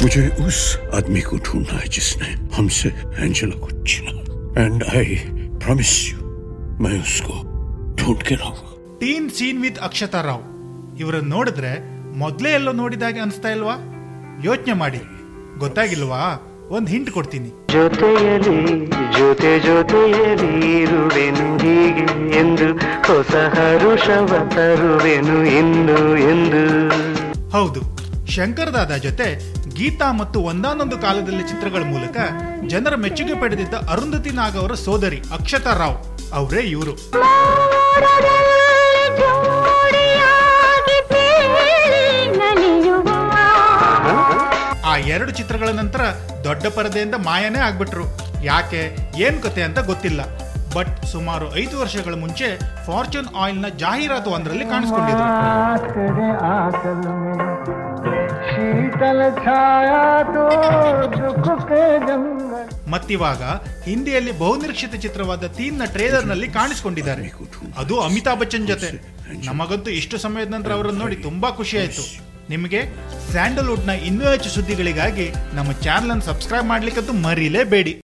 मुझे उस आदमी को ढूंढना है जिसने हमसे एंजेला को छीना एंड आई प्रॉमिस यू मैं उसको ढूंढ के लाऊंगा teen scene with Akshata Rao ಇವರನ್ನ ನೋಡಿದ್ರೆ ಮೊದಲೇ ಎಲ್ಲೋ ನೋಡಿದಾಗೆ ಅನಿಸ್ತಾ ಇಲ್ವಾ ಯೋಚನೆ ಮಾಡಿ ಗೊತ್ತಾಗಿಲ್ವಾ ಒಂದು ಹಿಂಟ್ ಕೊಡ್ತೀನಿ ಜೊತೆಯಲಿ ಜೊತೆ ಜೊತೆಯಲಿ ಇರುವೆನು ಹೀಗೆ ಎಂದು ಹೊಸ ಹರುಷವ ತರುವೆನು ಇನ್ನು ಎಂದು ಹೌದು ಶಂಕರ್ ದಾದಾ ಜೊತೆ ಗೀತಾ ಮತ್ತು ಒಂದಾನೊಂದು ಕಾಲದಲ್ಲಿ ಚಿತ್ರಗಳ ಮೂಲಕ ಜನರ ಮೆಚ್ಚುಗೆ ಪಡೆದಿದ್ದ ಅರುಂಧತಿ ನಾಗ್ ಅವರ ಸೋದರಿ ಅಕ್ಷತಾ ರಾವ್ ಅವರೇ ಇವರು ಆ ಎರಡು ಚಿತ್ರಗಳ ನಂತರ ದೊಡ್ಡ ಪರದೆಯಿಂದ ಮಾಯನೇ ಆಗ್ಬಿಟ್ರು ಯಾಕೆ ಏನ್ ಕತೆ ಅಂತ ಗೊತ್ತಿಲ್ಲ ಬಟ್ ಸುಮಾರು ಐದು ವರ್ಷಗಳ ಮುಂಚೆ ಫಾರ್ಚೂನ್ ಆಯಿಲ್ ನ ಜಾಹೀರಾತು ಒಂದರಲ್ಲಿ ಕಾಣಿಸ್ಕೊಂಡಿದ್ರು तेरे आंचल में शीतल छाया तो दुख के जंगल ಮತ್ತಿವಾಗ ಹಿಂದಿಯಲ್ಲಿ ಬಹುನಿರೀಕ್ಷಿತ ಚಿತ್ರವಾದ ತೀನ್ ನ ಟ್ರೇಲರ್ ನಲ್ಲಿ ಕಾಣಿಸ್ಕೊಂಡಿದ್ದಾರೆ ಅದು ಅಮಿತಾಬ್ ಬಚ್ಚನ್ ಜೊತೆ ನಮಗಂತೂ ಇಷ್ಟು ಸಮಯದ ನಂತರ ಅವರನ್ನು ನೋಡಿ ತುಂಬಾ ಖುಷಿ ಆಯ್ತು ನಿಮಗೆ ಸ್ಯಾಂಡಲ್ವುಡ್ ನ ಇನ್ನೂ ಹೆಚ್ಚು ಸುದ್ದಿಗಳಿಗಾಗಿ ನಮ್ಮ ಚಾನಲ್ ಅನ್ನು ಸಬ್ಸ್ಕ್ರೈಬ್ ಮಾಡ್ಲಿಕ್ಕಂತೂ ಮರೀಲೇಬೇಡಿ